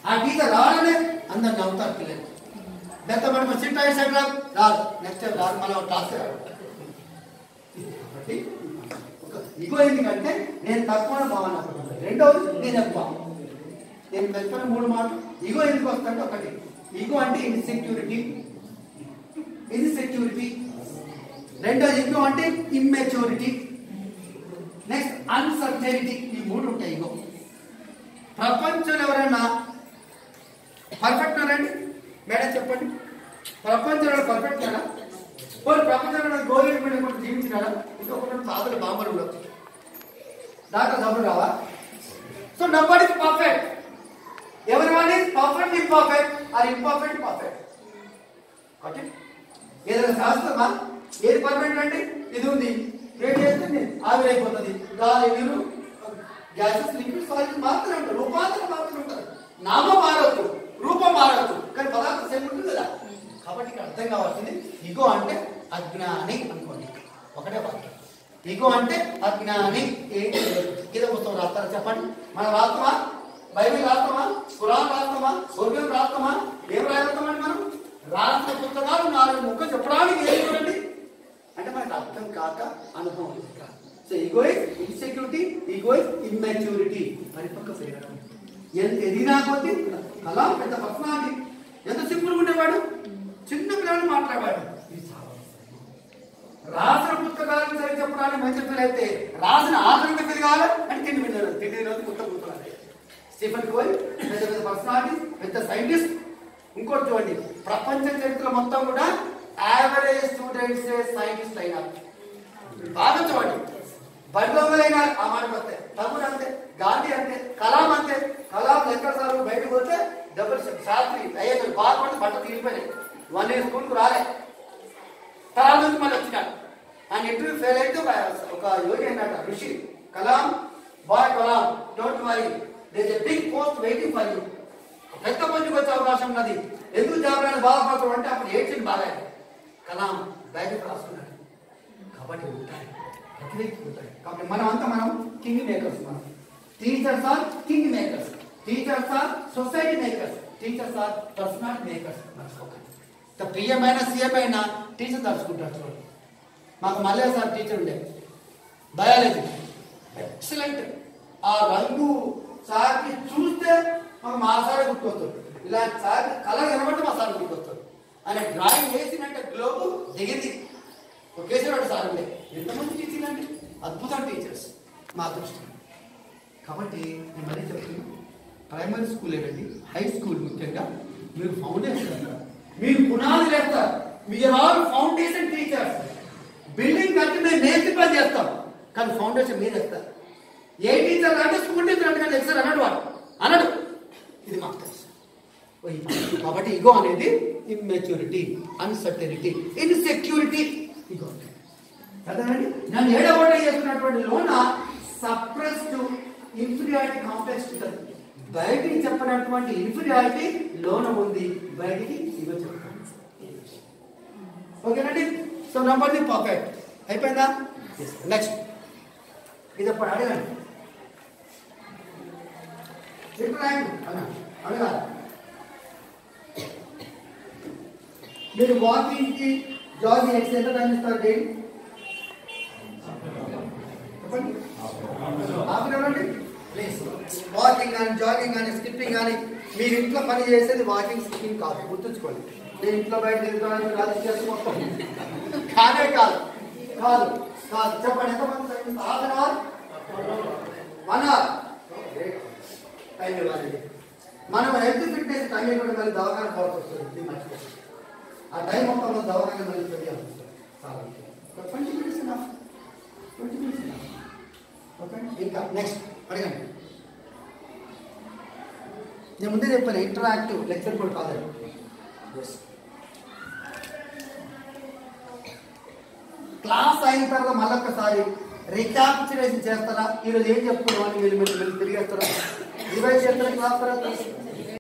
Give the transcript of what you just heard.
ఆ టీచర్ రావాలనే అందరు నవ్వుతారు పిల్లలు నెక్స్ట్ మనం సిట్ అయ్యే సైడ్ రాదు రాదు నెక్స్ట్ టైం రాదు మళ్ళీ క్లాస్ రాదు కాబట్టి ఒక ఇగో ఎందుకంటే నేను తక్కువ భావన రెండవది నేను ఎక్కువ నేను చెప్పిన మూడు మాటలు ఇగో ఎందుకు వస్తుంటే ఒకటి ఇగో అంటే ఇన్సెక్యూరిటీ ఇన్సెక్యూరిటీ రెండోది ఇగో అంటే ఇమ్మెచ్యూరిటీ నెక్స్ట్ అన్సర్టైనిటీ ఈ మూడు ఉంటాయి ఇగో ప్రపంచంలో ఎవరైనా పర్ఫెక్ట్ రండి మేడం చెప్పండి ప్రపంచంలో పర్ఫెక్ట్ కదా పోనీ ప్రపంచంలో గోల్డ్ మీడియం కూడా జీవించినారా ఇంకొకటి తాతలు బాంబలు ఉండొచ్చు డాక్టర్ డబ్బులు రావా సో నబ్బడి పర్ఫెక్ట్ ఎవరి వాడి perfect imperfect or imperfect perfect okay ఏదైనా శాస్త్రమా ఏది పర్ఫెక్ట్ అండి ఇది ఉంది వేడి చేస్తుంది ఆవిరైపోతుంది గాలి నీరు గ్యాసెస్ లిక్విడ్ సాలిడ్ మాత్రమే ఉంటారు రూపాంతరం మాత్రమే ఉంటారు నామం మారవచ్చు రూపం మారవచ్చు కానీ పదార్థం సేమ్ ఉంటుంది కదా కాబట్టి ఇక్కడ అర్థం కావాల్సింది ఇగో అంటే అజ్ఞాని అనుకోండి ఒకటే వాక్యం ఇగో అంటే అజ్ఞాని ఏంటి గీత పుస్తకం రాస్తారా చెప్పండి మనం రాస్తామా బైబిల్ రాస్తామా ఖురాన్ రాస్తామా స్వర్గం రాస్తామా ఏం రాస్తామండి మనం రాసిన పుస్తకాలు నాలుగు ముక్క చెప్పడానికి ఏం చూడండి అంటే మనకు అర్థం కాక అనుభవం లేక so ego is insecurity ego is immaturity పరిపక్వ పెరగడం ఎంత ఎదిగినా కొద్దీ అలా పెద్ద పర్సనాలిటీ ఎంత సింపుల్గా ఉండేవాడు చిన్న పిల్లలు మాట్లాడేవాడు ఇది చాలా రాసిన పుస్తకాలను సరి చెప్పడానికి మంచి పిల్లలు అయితే రాసిన ఆధునిక పిల్లలు కావాలి అంటే తిండి పిల్లలు తిండి తినదు మొత్తం పుస్తకాలు స్టీఫెన్ కోయ్ పెద్ద పెద్ద పర్సనాలిటీ పెద్ద సైంటిస్ట్ ఇంకోటి చూడండి ప్రపంచ చరిత్ర మొత్తం కూడా యావరేజ్ స్టూడెంట్స్ సైంటిస్ట్ అయినారు బాగా చూడండి బడిదొంగలైన ఆ మాట వస్తే తమ్ముడు అంతే గాంధీ అంతే కలాం అంతే కలాం లెక్క సార్ బయటకు పోతే డబ్బులు శాస్త్రి అయ్యే బాధపడి బట్ట తీరిపోయినాయి వన్ ఇయర్ స్కూల్కి రాలే తర్వాత నుంచి మళ్ళీ వచ్చినాడు ఆయన ఇంటర్వ్యూ ఫెయిల్ అయితే ఒక- ఒక యోగి అన్నట ఋషి కలాం బాయ్ Kalam don't worry there a big post waiting for you పెద్ద మందికి వచ్చే అవకాశం ఉన్నది ఎందుకు జాబరాన్ని బాధపడతాడు అంటే అప్పుడు ఏడ్చింది బాగా కలాం బయటకు రాసుకున్నాడు కాబట్టి ఉంటాయి ప్రతి వ్యక్తికి ఉంటాయి కాబట్టి మనం అంతా మనం కింగ్ మేకర్స్ మనం teachers are king makers teachers are society makers teachers are personality makers మర్చిపోకండి ఇంత ప్రియమైన సీఎం అయినా టీచర్ తలుచుకుంటారు చూడండి మాకు మల్లె సార్ టీచర్ ఉండే బయాలజీ ఎక్సలెంట్ ఆ రంగు సార్కి చూస్తే మాకు మా సార్ గుర్తొస్తుంది ఇలా సార్ కలర్ కనబడితే మా సార్ గుర్తొస్తుంది ఆయన డ్రాయింగ్ వేసినట్టే గ్లోబ్ దిగింది ఒక కేసీఆర్ సార్ ఉండే ఎంతమంది టీచర్లు అంటే అద్భుతం టీచర్స్ మా అదృష్టం కాబట్టి నేను మరీ చెప్తున్నాను ప్రైమరీ స్కూల్ ఏనండి హై స్కూల్ ముఖ్యంగా మీరు ఫౌండేషన్ వేస్తారు మీరు పునాది వేస్తారు మీరు ఆల్ ఫౌండేషన్ టీచర్స్ బిల్డింగ్ కట్టి మేము నేర్చుపా చేస్తాం కానీ ఫౌండేషన్ మీరు వేస్తారు ఏ టీచర్ అంటే స్కూల్ టీచర్ అంటే కానీ ఎక్సర్ అన్నాడు వాడు అనడు ఇది మాకు తెలుసు ఓ ఈ మాట. కాబట్టి ఇగో అనేది ఇమ్మెచ్యూరిటీ అన్సర్టనిటీ ఇన్సెక్యూరిటీ ఇగో కదండి నన్ను ఏడవడ చేస్తున్నటువంటి లోన సప్రెస్డ్ ఇన్ఫీరియారిటీ కాంప్లెక్స్ ఉంటుంది బయటికి చెప్పినటువంటి ఇన్ఫీరియారిటీ లోన ఉంది బయటికి ఇగో చెప్తాను ఓకేనండి సో నంబర్ ది పర్ఫెక్ట్ అయిపోయిందా నెక్స్ట్ ఇది ఎప్పుడు అడగండి చెప్పు రాయండి అన్నా అడగాలి మీరు వాకింగ్కి జాగింగ్ ఎక్స్ ఎంత టైం ఇస్తారు డైలీ చెప్పండి హాఫ్ అన్ అవర్ అండి ప్లీజ్ వాకింగ్ కానీ జాగింగ్ కానీ స్కిప్పింగ్ కానీ మీరు ఇంట్లో పని చేసేది వాకింగ్ స్కిప్పింగ్ కాదు గుర్తుంచుకోండి నేను ఇంట్లో బయట తిరుగుతాను రాజు చేసి మొత్తం కాదే కాదు కాదు కాదు చెప్పండి ఎంతమంది half an hour one hour time ఇవ్వాలి మనం హెల్త్ ఫిట్నెస్ టైం ఇవ్వడం మళ్ళీ దవాఖాన పోవాల్సి వస్తుంది ఇది మర్చిపోతుంది ఆ టైం మొత్తంలో దవాఖాన మళ్ళీ తెలియాల్సి వస్తుంది చాలా twenty minutes enough twenty minutes enough okay ఇంకా నెక్స్ట్ అడగండి నేను ముందే చెప్పాను ఇంటరాక్టివ్ లెక్చర్ కూడా కాదండి Yes. క్లాస్ అయిన తర్వాత మళ్ళొక్కసారి రికాప్చులేషన్ చేస్తారా ఈరోజు ఏం చెప్పుకున్నాం అని మీరు మీరు మీరు తిరిగేస్తారా రివైజ్ చేస్తారా క్లాస్ తర్వాత